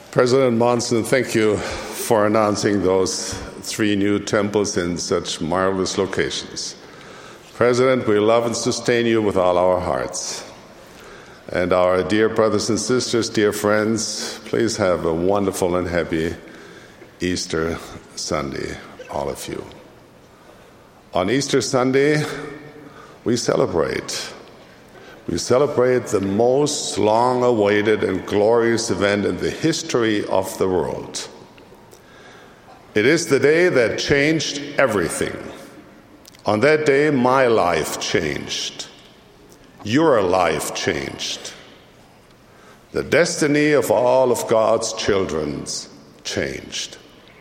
President Monson, thank you for announcing those three new temples in such marvelous locations. President, we love and sustain you with all our hearts. And our dear brothers and sisters, dear friends, please have a wonderful and happy Easter Sunday, all of you. On Easter Sunday, we celebrate. We celebrate the most long awaited and glorious event in the history of the world. It is the day that changed everything. On that day, my life changed. Your life changed. The destiny of all of God's children changed.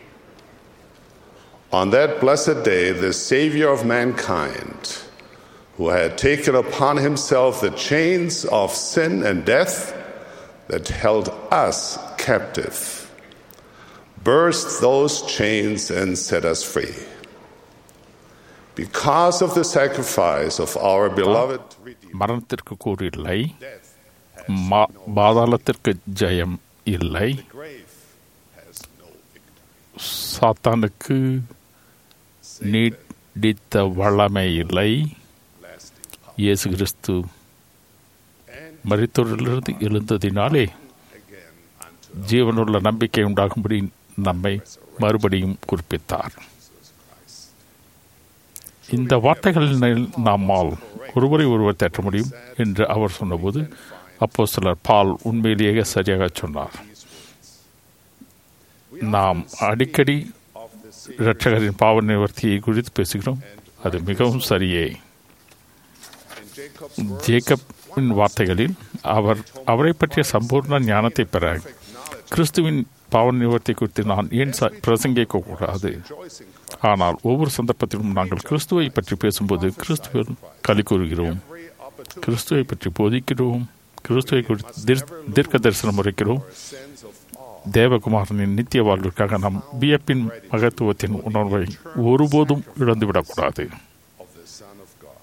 On that blessed day, the Savior of mankind, who had taken upon himself the chains of sin and death that held us captive, burst those chains and set us free. Because of the sacrifice of our beloved Redeemer, மரணத்திற்கு கூறு இல்லை மா- பாதாளத்திற்கு ஜெயம் இல்லை the grave has no victory. சாத்தானுக்கு நீடித்த வல்லமை இல்லை Lasting power. இயேசு கிறிஸ்து And மரித்தோரிலிருந்து எழுந்ததினாலே again unto ஜீவனுள்ள நம்பிக்கை உண்டாகும்படி நம்மை மறுபடியும் குறிப்பித்தார் Jesus Christ. இந்த வார்த்தைகளில் நம்மால் ஒருவரை ஒருவர் தேற்ற முடியும் என்று அவர் சொன்னபோது அப்போ சிலர் பால் உண்மையிலேயே சரியாக சொன்னார் நாம் அடிக்கடி Of the Savior இரட்சகரின் பாவ நிவர்த்தியை குறித்து பேசுகிறோம் அது மிகவும் சரியே in Jacob's words, ஜேக்கப்பின் வார்த்தைகளில் அவர் அவரை பற்றிய சம்பூர்ண ஞானத்தை பெற கிறிஸ்துவின் பாவ நிவர்த்தி குறித்து நான் ஏன் ச- பிரசங்கிக்க கூடாது rejoicing Christ. ஆனால் ஒவ்வொரு சந்தர்ப்பத்திலும் நாங்கள் கிறிஸ்துவை பற்றி பேசும்போது கிறிஸ்துவில் களி கூறுகிறோம் Every opportunity கிறிஸ்துவை பற்றி போதிக்கிறோம் கிறிஸ்துவை குறித்து தீர்- தீர்க்க தரிசனம் உரைக்கிறோம் for sense of awe தேவகுமாரனின் நித்திய வாழ்விற்காக நம் வியப்பின் மகத்துவத்தின் உணர்வை ஒருபோதும் இழந்துவிடக்கூடாது of the Son of God.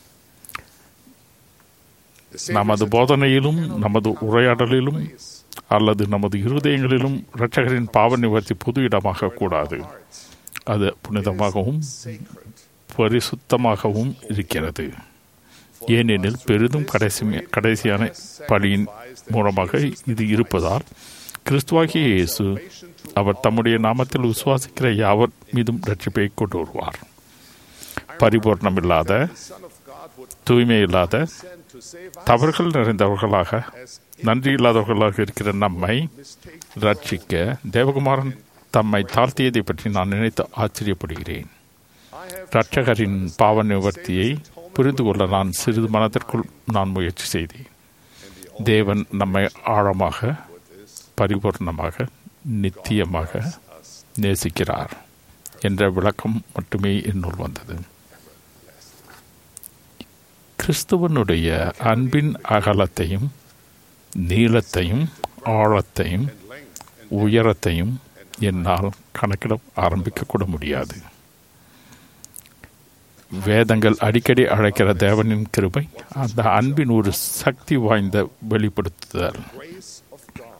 The Savior's நமது போதனையிலும் நமது உரையாடலிலும் அல்லது நமது இருதயங்களிலும் இரட்சகரின் பாவ நிவர்த்தி பொது இடமாக கூடாது அது புனிதமாகவும் sacred. பரிசுத்தமாகவும் இருக்கிறது ஏனெனில் பெரிதும் கடைசி கடைசியான பலியின் மூலமாக இது இருப்பதால் கிறிஸ்துவாகிய இயேசு அவர் தம்முடைய நாமத்தில் விசுவாசிக்கிற யாவர் மீதும் ரட்சிப்பை கொண்டு வருவார் பரிபூர்ணமில்லாத Son of God would தூய்மை இல்லாத send to save us தவறுகள் நிறைந்தவர்களாக as நன்றி இல்லாதவர்களாக இருக்கிற நம்மை mistake. ரட்சிக்க தேவகுமாரன் தம்மை தாழ்த்தியதை பற்றி நான் நினைத்து ஆச்சரியப்படுகிறேன் I have இரட்சகரின் பாவ நிவர்த்தியை புரிந்து கொள்ள நான் சிறிது மனத்திற்குள் நான் முயற்சி செய்தேன் தேவன் நம்மை ஆழமாக பரிபூர்ணமாக நித்தியமாக நேசிக்கிறார் என்ற விளக்கம் மட்டுமே என்னுள் வந்தது கிறிஸ்துவனுடைய அன்பின் அகலத்தையும் நீளத்தையும் ஆழத்தையும் உயரத்தையும் என்னால் கணக்கிட ஆரம்பிக்க கூட முடியாது வேதங்கள் அடிக்கடி அழைக்கிற தேவனின் கிருபை அந்த அன்பின் ஒரு சக்தி வாய்ந்த வெளிப்படுத்துதல் grace of God.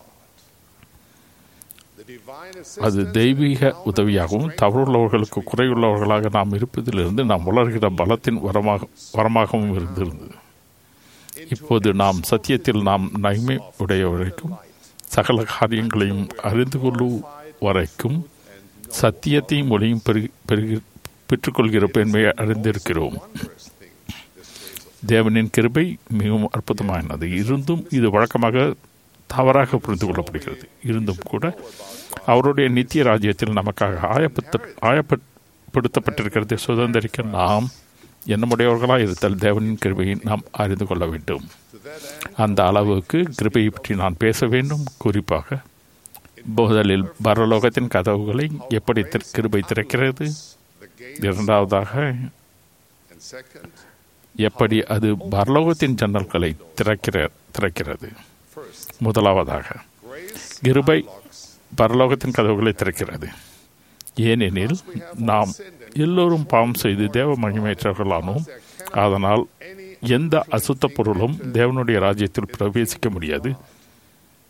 The divine அது assistance தெய்வீக உதவியாகவும் தவறுள்ளவர்களுக்கு குறையுள்ளவர்களாக நாம் இருப்பதிலிருந்து நாம் வளர்கிற பலத்தின் வரமாக வரமாகவும் இருந்திருந்தது இப்போது நாம் சத்தியத்தில் நாம் நன்மை உடைய வரைக்கும் சகல காரியங்களையும் அறிந்து கொள்ளும் வரைக்கும் சத்தியத்தையும் ஒளியும் பெருகி பெருகி பெற்றுக்கொள்கிற பெண்மையை அறிந்திருக்கிறோம் தேவனின் கிருபை மிகவும் அற்புதமானது இருந்தும் இது வழக்கமாக தவறாக புரிந்து கொள்ளப்படுகிறது இருந்தும் கூட அவருடைய நித்திய ராஜ்யத்தில் நமக்காக ஆயப்பத்த ஆயப்படுத்தப்பட்டிருக்கிறதை சுதந்திரிக்க நாம் எண்ணமுடையவர்களாக இருத்தல் தேவனின் கிருபையை நாம் அறிந்து கொள்ள வேண்டும் அந்த அளவுக்கு கிருபையை பற்றி நான் பேச வேண்டும் குறிப்பாக முதலில் பரலோகத்தின் கதவுகளை எப்படி திற- கிருபை திறக்கிறது the gate இரண்டாவதாக and second எப்படி அது பரலோகத்தின் ஜன்னல்களை திறக்கிற திறக்கிறது first முதலாவதாக grace கிருபை பரலோகத்தின் கதவுகளை திறக்கிறது ஏனெனில் நாம் எல்லோரும் பாவம் செய்து தேவ மகிமையற்றவர்களானோம் அதனால் எந்த அசுத்த பொருளும் தேவனுடைய ராஜ்யத்தில் பிரவேசிக்க முடியாது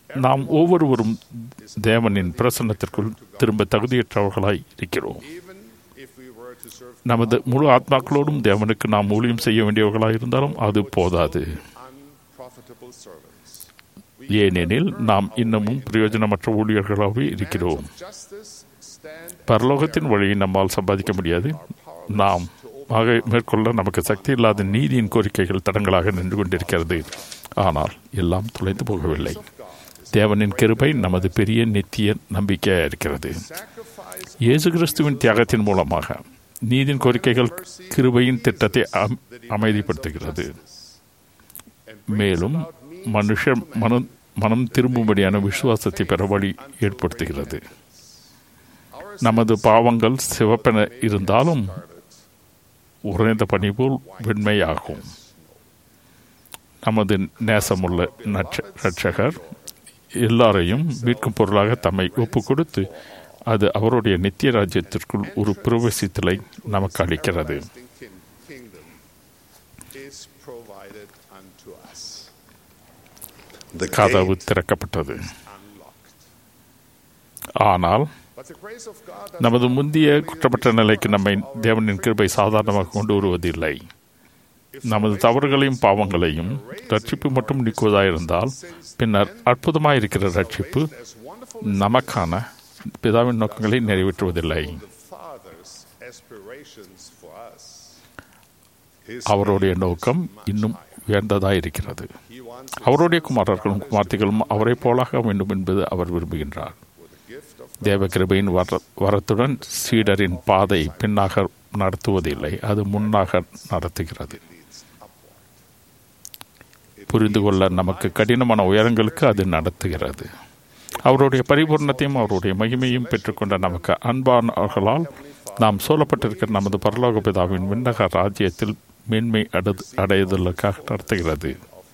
நாம் ஒவ்வொருவரும் தேவனின் பிரசன்னத்திற்குள் திரும்ப தகுதியற்றவர்களாய் இருக்கிறோம் Even if we were to serve நமது முழு ஆத்மாக்களோடும் தேவனுக்கு நாம் ஊழியம் செய்ய வேண்டியவர்களாக இருந்தாலும் அது போதாது unprofitable servants. ஏனெனில் நாம் இன்னமும் பிரயோஜனமற்ற ஊழியர்களாகவே இருக்கிறோம் Justice stand பரலோகத்தின் வழியை நம்மால் சம்பாதிக்க முடியாது நாம் ஆக மேற்கொள்ள நமக்கு சக்தி இல்லாத நீதியின் கோரிக்கைகள் தடங்களாக நின்று கொண்டிருக்கிறது ஆனால் எல்லாம் துளைந்து போகவில்லை தேவனின் கிருபை நமது பெரிய நித்திய நம்பிக்கையாக இருக்கிறது sacrifice இயேசு கிறிஸ்துவின் தியாகத்தின் மூலமாக நீதின் கோரிக்கைகள் கிருபையின் திட்டத்தை அம்- அமைதிப்படுத்துகிறது மேலும் மனுஷர் மனம் மனம் திரும்பும்படியான விசுவாசத்தை பெற வழி ஏற்படுத்துகிறது நமது பாவங்கள் சிவப்பென இருந்தாலும் உறைந்த பனி போல் வெண்மையாகும் நமது நேசமுள்ள நட்ச- இரட்சகர் எல்லாரையும் மீட்கும் பொருளாக தம்மை ஒப்பு கொடுத்து அது அவருடைய நித்திய ராஜ்யத்திற்குள் ஒரு பிரவேசித்தலை நமக்கு அளிக்கிறது kin- kingdom is provided unto us. The கதவு gate திறக்கப்பட்டது unlocked. ஆனால் But the grace of God நமது முந்தைய குற்றப்பட்ட நிலைக்கு நம்மை தேவனின் கிருபை சாதாரணமாக கொண்டு வருவதில்லை நமது தவறுகளையும் பாவங்களையும் ரட்சிப்பு மட்டும் நீக்குவதாயிருந்தால் பின்னர் அற்புதமாயிருக்கிற ரட்சிப்பு as wonderful நமக்கான பிதாவின் நோக்கங்களை நிறைவேற்றுவதில்லை the Father's aspirations for us. His அவருடைய நோக்கம் இன்னும் உயர்ந்ததாயிருக்கிறது He wants அவருடைய குமாரர்களும் குமார்த்திகளும் அவரை போலாக வேண்டும் என்பது அவர் விரும்புகின்றார் with the gift of தேவ கிருபையின் வர வரத்துடன் சீடரின் பாதை பின்னாக நடத்துவதில்லை அது முன்னாக நடத்துகிறது leads upward. புரிந்து கொள்ள நமக்கு கடினமான உயரங்களுக்கு அது நடத்துகிறது அவருடைய பரிபூர்ணத்தையும் அவருடைய மகிமையும் பெற்றுக்கொண்ட நமக்கு அன்பானவர்களால் நாம் சூழப்பட்டிருக்கிற நமது பரலோக பிதாவின் விண்ணக ராஜ்யத்தில் மேன்மை அடு அடைதலுக்காக நடத்துகிறது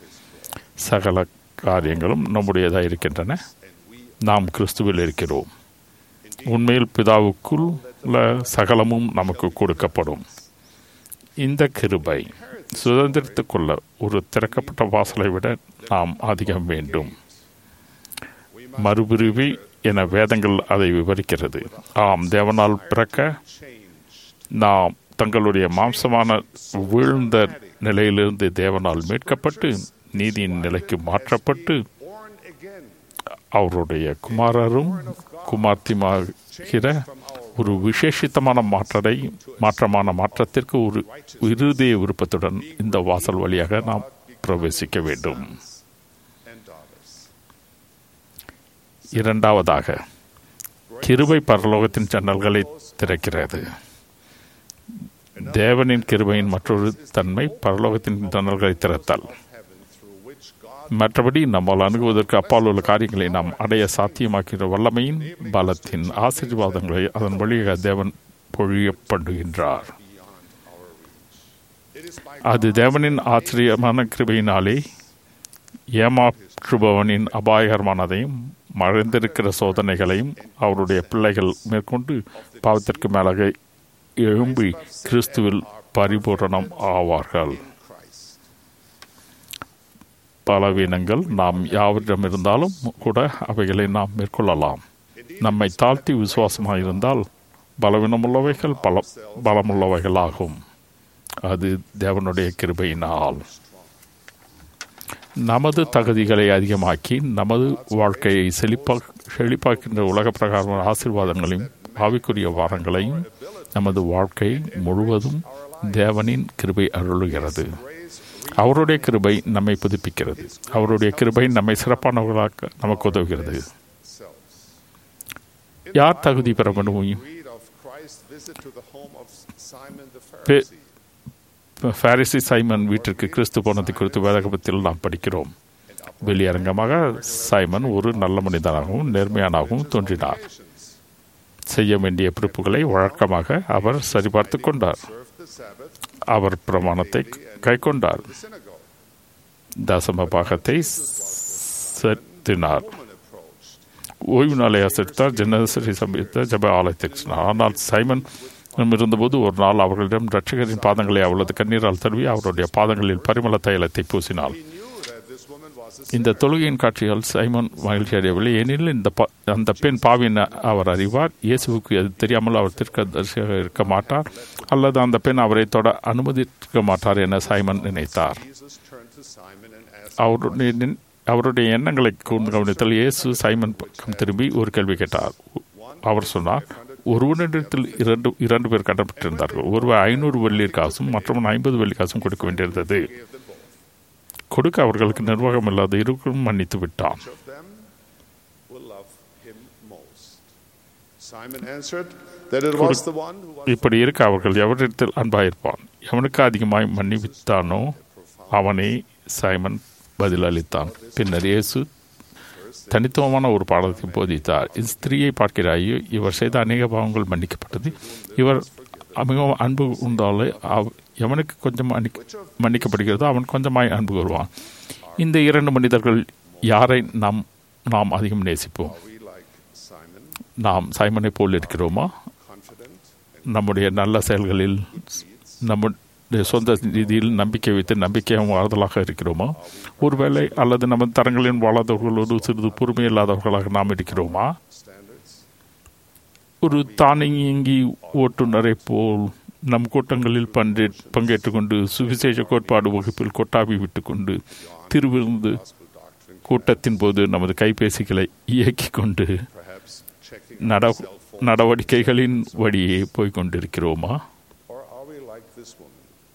சகல காரியங்களும் நம்முடையதாக இருக்கின்றன நாம் கிறிஸ்துவில் இருக்கிறோம் உண்மையில் பிதாவுக்குள் உள்ள சகலமும் நமக்கு கொடுக்கப்படும் இந்த கிருபை சுதந்திரத்துக் கொள்ள ஒரு திறக்கப்பட்ட வாசலை விட நாம் அதிகம் வேண்டும் மறுபிரிவி என வேதங்கள் அதை விவரிக்கிறது ஆம் தேவனால் பிறக்க நாம் தங்களுடைய மாம்சமான வீழ்ந்த நிலையிலிருந்து தேவனால் மீட்கப்பட்டு நீதியின் நிலைக்கு மாற்றப்பட்டு born again அவருடைய குமாரரும் குமார்த்திமாகிற ஒரு விசேஷித்தமான மாற்றத்தை மாற்றமான மாற்றத்திற்கு ஒரு இருதய விருப்பத்துடன் இந்த வாசல் வழியாக நாம் பிரவேசிக்க வேண்டும் and daughters. இரண்டாவதாக கிருபை பரலோகத்தின் ஜன்னல்களை திறக்கிறது தேவனின் கிருபையின் மற்றொரு தன்மை பரலோகத்தின் ஜன்னல்களை திறத்தல் Heaven through which God மற்றபடி நம்மால் அணுகுவதற்கு அப்பால் உள்ள காரியங்களை நாம் அடைய சாத்தியமாக்கிற வல்லமையின் பலத்தின் ஆசீர்வாதங்களை அதன் வழியாக தேவன் பொழிய பண்ணுகின்றார் beyond our reach. It is by அது தேவனின் ஆச்சரியமான கிருபையினாலே ஏமாற்றுபவனின் அபாயகரமானதையும் மறைந்திருக்கிற சோதனைகளையும் அவருடைய பிள்ளைகள் மேற்கொண்டு பாவத்திற்கு மேலாக எழும்பி கிறிஸ்துவில் பரிபூரணம் ஆவார்கள் Christ. பலவீனங்கள் நாம் யாவரிடம் இருந்தாலும் கூட அவைகளை நாம் மேற்கொள்ளலாம் நம்மை தாழ்த்தி விசுவாசமாக இருந்தால் பலவீனமுள்ளவைகள் பல பலமுள்ளவைகளாகும் அது தேவனுடைய கிருபையினால் நமது தகுதிகளை அதிகமாக்கி நமது வாழ்க்கையை செழிப்பா செழிப்பாக்கின்ற உலக பிரகாரமான ஆசீர்வாதங்களையும் ஆவிக்குரிய வாரங்களையும் நமது வாழ்க்கை முழுவதும் தேவனின் கிருபை அருளுகிறது அவருடைய கிருபை நம்மை புதுப்பிக்கிறது அவருடைய கிருபை நம்மை சிறப்பானவர்களாக நமக்கு உதவுகிறது Selves. யார் தகுதி பெற முடியும் Read of Christ's visit to the home of Simon the Pe- Pharisee. Pharisee Simon வீட்டிற்கு கிறிஸ்து போனதை குறித்து வேதகபத்தில் நாம் படிக்கிறோம் வெளியரங்கமாக சைமன் ஒரு நல்ல மனிதனாகவும் நேர்மையானாகவும் தோன்றினார் செய்ய வேண்டிய பிறப்புகளை வழக்கமாக அவர் சரிபார்த்து கொண்டார் Observed the Sabbath அவர் பிரமாணத்தை கைக்கொண்டார் in the synagogue. தசம பாகத்தை செலுத்தினார் Woman approached. ஓய்வு நாளை அசரித்தார் ஜனசரி சமயத்த ஜப ஆலயத்திற்கு சென்றார் ஆனால் சைமன் இருந்தபோது ஒரு நாள் அவர்களிடம் ரட்சகரின் பாதங்களை அவளது கண்ணீரால் தழுவி அவருடைய பாதங்களில் பரிமள தைலத்தை பூசினாள் He knew that this woman இந்த தொழுகையின் காட்சிகள் சைமன் மகிழ்ச்சி அடையவில்லை ஏனெனில் இந்த பா- அந்த பெண் பாவின் அவர் அறிவார் இயேசுவுக்கு அது தெரியாமல் அவர் தீர்க்கதரிசியாக இருக்க மாட்டார் அல்லது அந்த பெண் அவரை தொட அனுமதிக்க மாட்டார் என சைமன் நினைத்தார் Jesus turned to Simon and asked, அவருடைய நின்- அவருடைய எண்ணங்களை கூர்ந்து கவனித்தல் இயேசு சைமன் பக்கம் திரும்பி ஒரு கேள்வி கேட்டார் அவர் சொன்னார் ஒருவனிடத்தில் இரண்டு இரண்டு பேர் கடன்பட்டிருந்தார்கள் ஒருவர் ஐநூறு வெள்ளி காசும் மற்றவன் ஐம்பது வெள்ளி காசும் கொடுக்க வேண்டியிருந்தது கொடுக்க அவர்களுக்கு நிர்வாகம் இல்லாத இருக்கும் மன்னித்து விட்டான் Which of them will love him most? Simon answered that it was the one who was இப்படி இருக்க அவர்கள் எவரிடத்தில் அன்பாயிருப்பான் எவனுக்கு அதிகமாய் மன்னிவித்தானோ அவனே சைமன் பதிலளித்தான் பின்னர் இயேசு தனித்துவமான ஒரு பாடத்தை போதித்தார் இந்த ஸ்திரீயை பார்க்கிறாயோ இவர் செய்த அநேக பாவங்கள் மன்னிக்கப்பட்டது இவர் மிகவும் அன்பு உண்டாலே அவ்- எவனுக்கு கொஞ்சம் மன்னிக்க மன்னிக்கப்படுகிறதோ அவன் கொஞ்சமாய் அன்பு வருவான் இந்த இரண்டு மனிதர்கள் யாரை நாம் நாம் அதிகம் நேசிப்போம் we like Simon, நாம் சைமனை போல் இருக்கிறோமா confident நம்முடைய நல்ல செயல்களில் நம்முடைய சொந்த ரீதியில் நம்பிக்கை வைத்து நம்பிக்கையும் ஆறுதலாக இருக்கிறோமா ஒருவேளை அல்லது நமது தரங்களின் வாழாதவர்களோடு சிறிது பொறுமை இல்லாதவர்களாக நாம் இருக்கிறோமா standards, ஒரு தானியங்கி ஓட்டுநரை போல் நம் கூட்டங்களில் பங்கே பங்கேற்றுக் கொண்டு சுவிசேஷ கோட்பாடு வகுப்பில் கொட்டாவி விட்டுக்கொண்டு திருவிருந்து gospel doctrine, கூட்டத்தின் போது நமது கைபேசிகளை இயக்கிக் கொண்டு perhaps checking நட our cell phone, நடவடிக்கைகளின் வழியே போய்க் கொண்டிருக்கிறோமா or are we like this woman?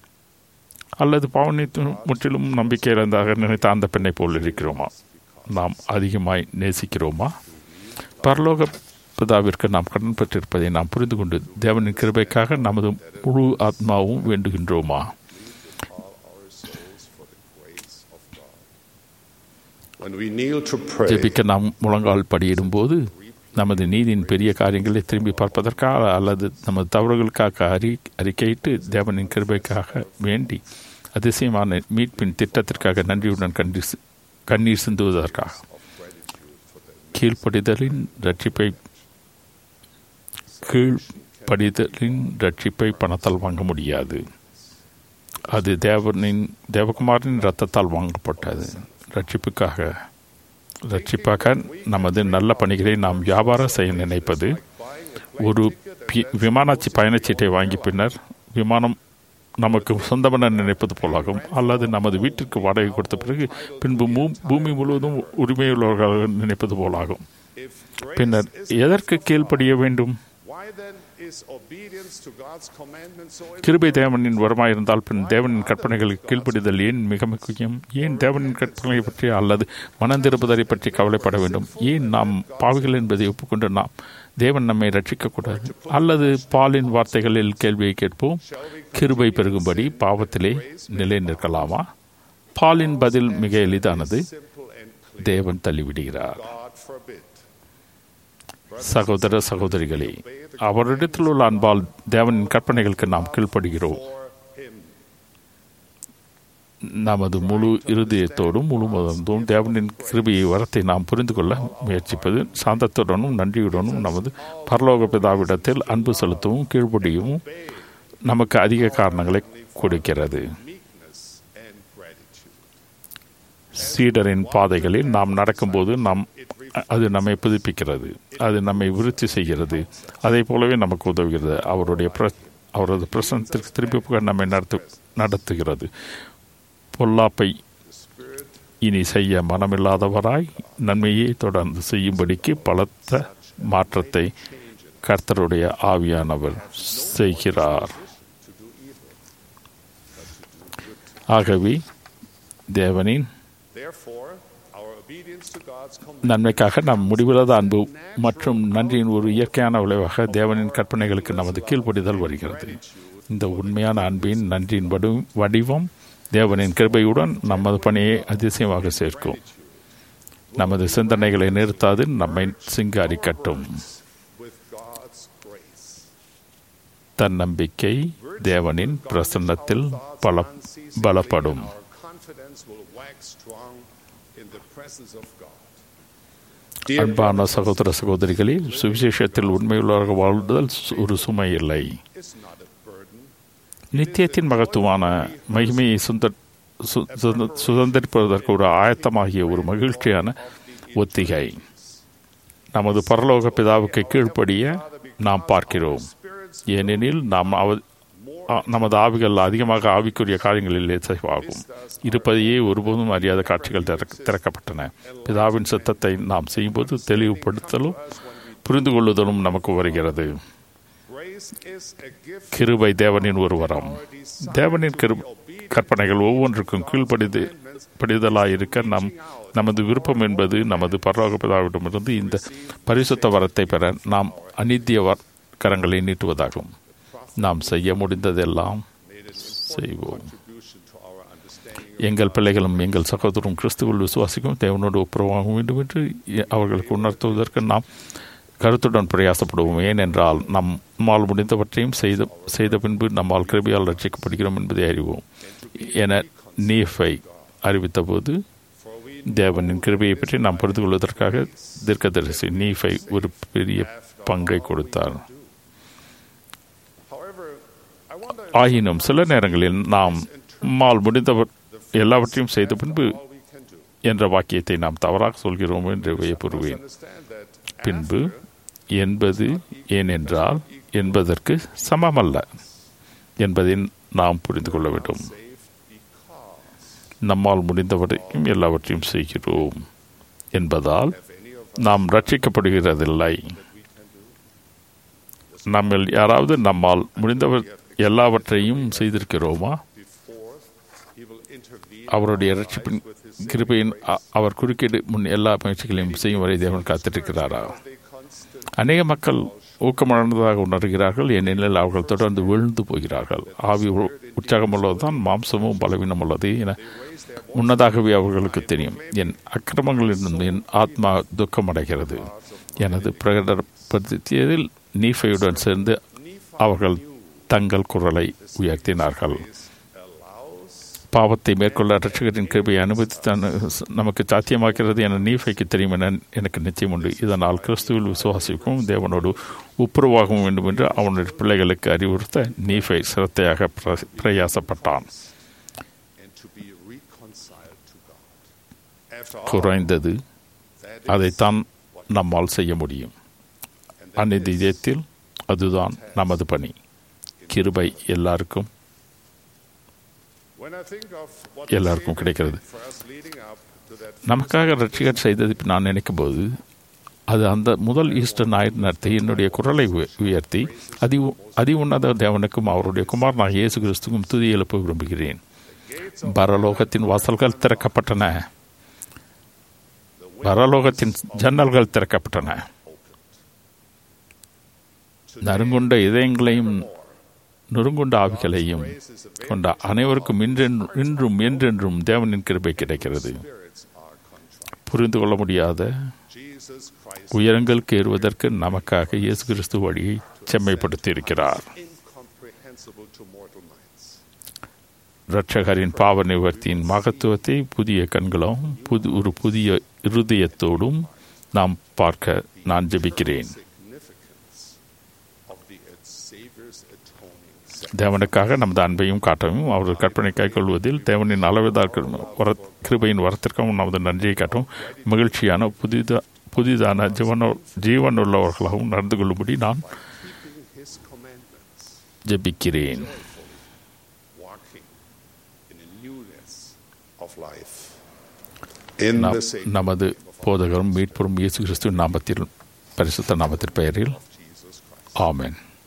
அல்லது பாவனை முற்றிலும் நம்பிக்கை இழந்தாக நினைத்த அந்த பெண்ணை போல் இருக்கிறோமா நாம் அதிகமாய் நேசிக்கிறோமா பரலோக பிதாவிற்கு நாம் கடன் பெற்றிருப்பதை நாம் புரிந்து கொண்டு தேவனின் கிருபைக்காக நமது முழு ஆத்மாவும் வேண்டுகின்றோமா All our souls for the grace of God. When we kneel to pray, ஜெபிக்க நாம் முழங்கால் படியிடும்போது நமது நீதியின் பெரிய காரியங்களை திரும்பி பார்ப்பதற்காக அல்லது நமது தவறுகளுக்காக அறி அறிக்கையிட்டு தேவனின் கிருபைக்காக வேண்டி அதிசயமான மீட்பின் திட்டத்திற்காக நன்றியுடன் கண்ணீர் சி- கண்ணீர் சிந்துவதற்காக கீழ்ப்படிதலின் ரட்சிப்பை கீழ்ப்படிதலின் ரட்சிப்பை பணத்தால் வாங்க முடியாது அது தேவனின் தேவகுமாரின் இரத்தத்தால் வாங்கப்பட்டது ரட்சிப்புக்காக ரட்சிப்பாக நமது நல்ல பணிகளை நாம் வியாபாரம் செய்ய நினைப்பது ஒரு பி- விமானச்சி பயணச்சீட்டை வாங்கி பின்னர் விமானம் நமக்கு சொந்தமென நினைப்பது போலாகும் அல்லது நமது வீட்டிற்கு வாடகை கொடுத்த பிறகு பின்பு மூ- பூமி முழுவதும் உரிமையுள்ளவர்களாக நினைப்பது போலாகும் if grace பின்னர் is எதற்கு கீழ்ப்படிய வேண்டும் why then is obedience to God's commandments so கிருபை தேவனின் வரமாயிருந்தால் பின் தேவனின் கற்பனைகளுக்கு கீழ்ப்படிதல் ஏன் மிக முக்கியம் ஏன் தேவனின் கற்பனைகளை பற்றி அல்லது மனந்திருப்பதை பற்றி கவலைப்பட வேண்டும் ஏன் நாம் பாவிகள் என்பதை ஒப்புக்கொண்டு நாம் தேவன் நம்மை ரட்சிக்கக்கூடாது அல்லது பாலின் வார்த்தைகளில் கேள்வியை கேட்போம் கிருபை பெருகும்படி பாவத்திலே நிலை நிற்கலாமா பாலின் பதில் மிக எளிதானது simple and clear? தேவன் தள்ளிவிடுகிறார் God forbid. சகோதர சகோதரிகளே அவரிடத்தில் உள்ள அன்பால் தேவனின் கற்பனைகளுக்கு நாம் கீழ்ப்படுகிறோம் For him. நமது முழு இருதயத்தோடும் முழு மதத்தோடும் தேவனின் கிருபியை வரத்தை நாம் புரிந்து கொள்ள முயற்சிப்பது சாந்தத்துடனும் நன்றியுடனும் நமது பரலோக பிதாவிடத்தில் அன்பு செலுத்தவும் கீழ்ப்படியவும் நமக்கு அதிக காரணங்களை கொடுக்கிறது meekness and gratitude. சீடரின் பாதைகளில் நாம் நடக்கும்போது நாம் அது நம்மை புதுப்பிக்கிறது அது நம்மை விருத்தி செய்கிறது அதே போலவே நமக்கு உதவுகிறது அவருடைய பிர அவரது பிரசனத்திற்கு திருப்பி புக நம்மை நடத்து நடத்துகிறது பொல்லாப்பை இனி செய்ய மனமில்லாதவராய் நன்மையை தொடர்ந்து செய்யும்படிக்கு பலத்த மாற்றத்தை கர்த்தருடைய ஆவியானவர் செய்கிறார் ஆகவே தேவனின் Therefore, our obedience to God's commandments நன்மைக்காக நாம் முடிவில்லாத அன்பு மற்றும் நன்றியின் ஒரு இயற்கையான விளைவாக தேவனின் கற்பனைகளுக்கு நமது கீழ்ப்படிதல் வருகிறது இந்த உண்மையான அன்பின் நன்றியின் வடி- வடிவம் தேவனின் கிருபையுடன் நமது பணியை அதிசயமாக சேர்க்கும் நமது சிந்தனைகளை நிறுத்தாது நம்மை சிங்காரிக்கட்டும் with God's grace. தன்னம்பிக்கை தேவனின் பிரசன்னத்தில் பல பலப்படும் Our confidence will wax strong in the presence of God. அன்பான சகோதர சகோதரிகளே சுவிசேஷத்தில் உண்மையுள்ளவர்கள் வாழ்தல் ஒரு சுமை இல்லை It's not a burden. நித்தியத்தின் மகத்துவமான மகிமையை சுந்த சு- சுத- சுதந்திரிப்பதற்கு ஒரு ஆயத்தமாகிய ஒரு மகிழ்ச்சியான ஒத்திகை நமது பரலோக பிதாவுக்கு கீழ்ப்படிய நாம் பார்க்கிறோம் ஏனெனில் நாம் அவ ஆ- நமது ஆவிகள் அதிகமாக ஆவிக்குரிய காரியங்களில் இசைவாகும் இருப்பதையே ஒருபோதும் அறியாத காட்சிகள் திறக்க- திறக்கப்பட்டன பிதாவின் சித்தத்தை நாம் செய்யும்போது தெளிவுபடுத்தலும் புரிந்து கொள்ளுதலும் நமக்கு வருகிறது Grace is a gift கிருபை தேவனின் ஒரு வரம் தேவனின் கிரு கற்பனைகள் ஒவ்வொன்றுக்கும் கீழ்ப்படிது படிதலாயிருக்க நம் நமது விருப்பம் என்பது நமது பரலோக பிதாவிடமிருந்து இந்த பரிசுத்த வரத்தை பெற நாம் அநீத்திய வர்- கரங்களை நீட்டுவதாகும் நாம் செய்ய முடிந்ததெல்லாம் செய்வோம் contribution to our understanding எங்கள் பிள்ளைகளும் எங்கள் சகோதரரும் கிறிஸ்துவில் விசுவாசிக்கும் தேவனோடு ஒப்புரவாக வேண்டும் என்று அவர்களுக்கு உணர்த்துவதற்கு நாம் கருத்துடன் பிரயாசப்படுவோம் ஏனென்றால் நம்மால் முடிந்தவற்றையும் செய்த செய்த பின்பு நம்மால் கிருபையால் ரட்சிக்கப்படுகிறோம் என்பதை அறிவோம் என நீஃபை அறிவித்தபோது தேவனின் கிருபையை பற்றி நாம் புரிந்து கொள்வதற்காக தீர்க்கதரிசி நீஃபை ஒரு பெரிய பங்கை கொடுத்தார் However, I wonder ஆயினும் சில நேரங்களில் நாம் நம்மால் முடிந்தவர் எல்லாவற்றையும் செய்த பின்பு all we can do. என்ற வாக்கியத்தை நாம் தவறாக சொல்கிறோம் என்று வியப்புறுவேன் Understand that பின்பு என்பது ஏனென்றால் என்பதற்கு சமமல்ல என்பதை நாம் புரிந்து கொள்ள வேண்டும் நம்மால் முடிந்தவரையும் எல்லாவற்றையும் செய்கிறோம் என்பதால் நாம் ரட்சிக்கப்படுகிறதில்லை நம்மில் யாராவது நம்மால் முடிந்தவர் எல்லாவற்றையும் செய்திருக்கிறோமா before he will intervene அவருடைய ரட்சிப்பின் கிருபையின் அ- அவர் குறுக்கீடு முன் எல்லா முயற்சிகளையும் செய்யும் வரை தேவன் காத்திருக்கிறாரா they constant அநேக மக்கள் ஊக்கமடைந்ததாக உணர்கிறார்கள் ஏனெனில் அவர்கள் தொடர்ந்து விழுந்து போகிறார்கள் ஆவி உ- உற்சாகமுள்ளதுதான் மாம்சமும் பலவீனமுள்ளது என முன்னதாகவே அவர்களுக்கு தெரியும் என் அக்கிரமங்களிலிருந்து என் ஆத்மா துக்கமடைகிறது எனது பிரகடனப்படுத்தியதில் நீஃபையுடன் சேர்ந்து அவர்கள் தங்கள் குரலை உயர்த்தினார்கள் பாவத்தை மேற்கொள்ள ரட்சகரின் கிருபையை அனுமதித்து நமக்கு சாத்தியமாக்கிறது என நீஃபைக்கு தெரியும் என எனக்கு நிச்சயம் உண்டு இதனால் கிறிஸ்துவில் விசுவாசிக்கும் தேவனோடு ஒப்புரவாகவும் வேண்டும் என்று அவனுடைய பிள்ளைகளுக்கு அறிவுறுத்த நீஃபை சிரத்தையாக பிர- பிரயாசப்பட்டான் and to be reconciled to God. After all, குறைந்தது that அதைத்தான் நம்மால் செய்ய முடியும் அந்நிதியத்தில் அதுதான் நமது பணி கிருபை எல்லாருக்கும் when I think of what எல்லாருக்கும் the Savior கிடைக்கிறது. did for us leading up to that நமக்காக ரட்சிகர் செய்தது இப்ப நான் நினைக்கும்போது அது அந்த முதல் ஈஸ்டர் ஞாயிறு நடத்தி என்னுடைய குரலை உய- உயர்த்தி அதி உ- அதி உன்னத தேவனுக்கும் அவருடைய குமாரனாக இயேசு கிறிஸ்துக்கும் துதி எழுப்ப விரும்புகிறேன் பரலோகத்தின் வாசல்கள் திறக்கப்பட்டன பரலோகத்தின் ஜன்னல்கள் திறக்கப்பட்டன நறுங்குண்ட இதயங்களையும் நொறுங்குண்ட ஆவிகளையும் கொண்ட அனைவருக்கும் இன்றென்றும் இன்றும் என்றென்றும் தேவனின் கிருபை கிடைக்கிறது spirits are contrite. புரிந்து கொள்ள முடியாத Jesus Christ உயரங்களுக்கு ஏறுவதற்கு நமக்காக இயேசு கிறிஸ்து வழியை செம்மைப்படுத்தி இருக்கிறார் incomprehensible to mortal minds. இரட்சகரின் பாவ நிவர்த்தியின் மகத்துவத்தை புதிய கண்களும் புது ஒரு புதிய இருதயத்தோடும் நாம் பார்க்க நான் ஜெபிக்கிறேன் Significance of the Savior's atoning sacrifice. தேவனுக்காக நமது அன்பையும் காட்டவும் அவரது கற்பனை கைக்கொள்வதில் தேவனின் அளவிதா வர கிருபையின் வரத்திற்கும் நமது நன்றியை காட்டும் மகிழ்ச்சியான புதித புதிதான ஜீவனோ ஜீவனுள்ளவர்களாகவும் நடந்து கொள்ளும்படி நான் Keeping His commandments, ஜெபிக்கிறேன் walking in a newness of life. In நம்- the sacred நமது போதகரும் மீட்புறும் இயேசு கிறிஸ்துவின் நாமத்தில் பரிசுத்த நாமத்தின் பெயரில் Jesus Christ. ஆமென்